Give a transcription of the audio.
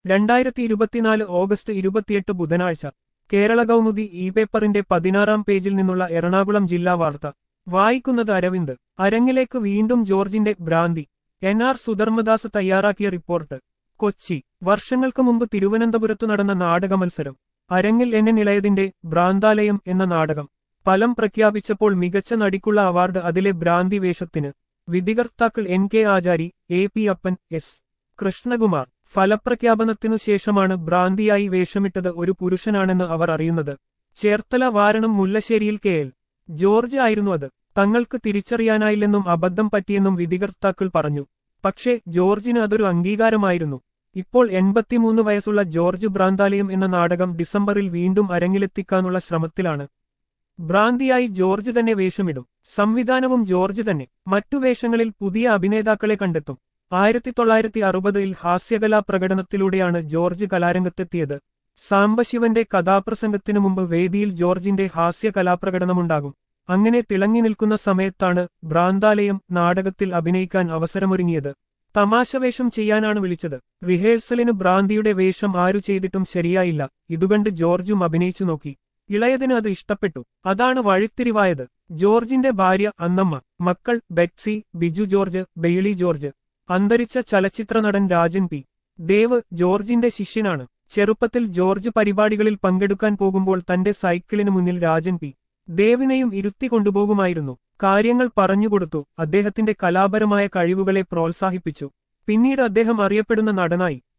രണ്ടായിരത്തി ഇരുപത്തിനാല് ഓഗസ്റ്റ് ഇരുപത്തിയെട്ട് ബുധനാഴ്ച കേരള കൗമുദി ഇ പേപ്പറിന്റെ പതിനാറാം പേജിൽ നിന്നുള്ള എറണാകുളം ജില്ലാ വാർത്ത വായിക്കുന്നത് അരവിന്ദ് അരങ്ങിലേക്ക് വീണ്ടും ജോർജിന്റെ ഭ്രാന്തി എൻ ആർ സുധർമ്മദാസ് തയ്യാറാക്കിയ റിപ്പോർട്ട് കൊച്ചി വർഷങ്ങൾക്ക് മുമ്പ് തിരുവനന്തപുരത്തു നടന്ന നാടകമത്സരം അരങ്ങിൽ എന്നെ നിളയതിന്റെ ഭ്രാന്താലയം എന്ന നാടകം ഫലം പ്രഖ്യാപിച്ചപ്പോൾ മികച്ച നടിക്കുള്ള അവാർഡ് അതിലെ ഭ്രാന്തി വേഷത്തിന് വിധികർത്താക്കൾ N K Achari A P Appan S Krishnakumar ഫലപ്രഖ്യാപനത്തിനു ശേഷമാണ് ഭ്രാന്തിയായി വേഷമിട്ടത് ഒരു പുരുഷനാണെന്ന് അവർ അറിയുന്നത് ചേർത്തല വാരണം മുല്ലശ്ശേരിയിൽ കെ എൽ ജോർജ് ആയിരുന്നു അത് തങ്ങൾക്ക് തിരിച്ചറിയാനായില്ലെന്നും അബദ്ധം പറ്റിയെന്നും വിധികർത്താക്കൾ പറഞ്ഞു പക്ഷേ ജോർജിന് അതൊരു അംഗീകാരമായിരുന്നു ഇപ്പോൾ എൺപത്തിമൂന്ന് വയസ്സുള്ള ജോർജ് ഭ്രാന്താലയം എന്ന നാടകം ഡിസംബറിൽ വീണ്ടും അരങ്ങിലെത്തിക്കാനുള്ള ശ്രമത്തിലാണ് ഭ്രാന്തിയായി ജോർജ് തന്നെ വേഷമിടും സംവിധാനവും ജോർജ് തന്നെ മറ്റു വേഷങ്ങളിൽ പുതിയ അഭിനേതാക്കളെ കണ്ടെത്തും ആയിരത്തി തൊള്ളായിരത്തി അറുപതിൽ ഹാസ്യകലാ പ്രകടനത്തിലൂടെയാണ് ജോർജ് കലാരംഗത്തെത്തിയത് സാംബശിവന്റെ കഥാപ്രസംഗത്തിനു മുമ്പ് വേദിയിൽ ജോർജിന്റെ ഹാസ്യ കലാപ്രകടനമുണ്ടാകും അങ്ങനെ തിളങ്ങി നിൽക്കുന്ന സമയത്താണ് ഭ്രാന്താലയം നാടകത്തിൽ അഭിനയിക്കാൻ അവസരമൊരുങ്ങിയത് തമാശവേഷം ചെയ്യാനാണ് വിളിച്ചത് റിഹേഴ്സലിന് ഭ്രാന്തിയുടെ വേഷം ആരു ചെയ്തിട്ടും ശരിയായില്ല ഇതുകണ്ട് ജോർജും അഭിനയിച്ചു നോക്കി ഇളയതിന് അത് ഇഷ്ടപ്പെട്ടു അതാണ് വഴിത്തിരിവായത് ജോർജിന്റെ ഭാര്യ അന്നമ്മ മക്കൾ Betsy Biju George Bailey George അന്തരിച്ച ചലച്ചിത്ര നടൻ രാജൻ പി ദേവ് ജോർജിന്റെ ശിഷ്യനാണ് ചെറുപ്പത്തിൽ ജോർജ് പരിപാടികളിൽ പങ്കെടുക്കാൻ പോകുമ്പോൾ തന്റെ സൈക്കിളിന് മുന്നിൽ രാജൻ പി ദേവിനെയും ഇരുത്തി കൊണ്ടുപോകുമായിരുന്നു കാര്യങ്ങൾ പറഞ്ഞുകൊടുത്തു അദ്ദേഹത്തിന്റെ കലാപരമായ കഴിവുകളെ പ്രോത്സാഹിപ്പിച്ചു പിന്നീട് അദ്ദേഹം അറിയപ്പെടുന്ന നടനായി